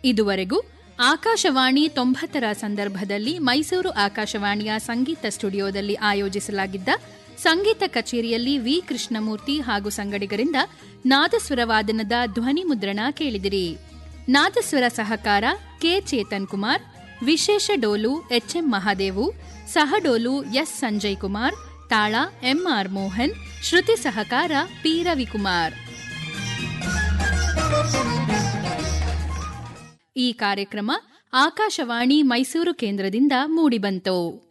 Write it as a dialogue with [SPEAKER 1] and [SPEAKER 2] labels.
[SPEAKER 1] ಇದುವರೆಗೂ ಆಕಾಶವಾಣಿ ತೊಂಬತ್ತರ ಸಂದರ್ಭದಲ್ಲಿ ಮೈಸೂರು ಆಕಾಶವಾಣಿಯ ಸಂಗೀತ ಸ್ಟುಡಿಯೋದಲ್ಲಿ ಆಯೋಜಿಸಲಾಗಿದ್ದ ಸಂಗೀತ ಕಚೇರಿಯಲ್ಲಿ ವಿ ಕೃಷ್ಣಮೂರ್ತಿ ಹಾಗೂ ಸಂಗಡಿಗರಿಂದ ನಾದಸ್ವರ ವಾದನದ ಧ್ವನಿ ಮುದ್ರಣ ಕೇಳಿದಿರಿ ನಾದಸ್ವರ ಸಹಕಾರ ಕೆ ಚೇತನ್ ಕುಮಾರ್ ವಿಶೇಷ ಡೋಲು ಎಚ್ಎಂ ಮಹಾದೇವು ಸಹಡೋಲು ಎಸ್ ಸಂಜಯ್ ಕುಮಾರ್ ತಾಳ ಎಂಆರ್ ಮೋಹನ್ ಶ್ರುತಿ ಸಹಕಾರ ಪಿ ರವಿಕುಮಾರ್ ಈ ಕಾರ್ಯಕ್ರಮ ಆಕಾಶವಾಣಿ ಮೈಸೂರು ಕೇಂದ್ರದಿಂದ ಮೂಡಿಬಂತು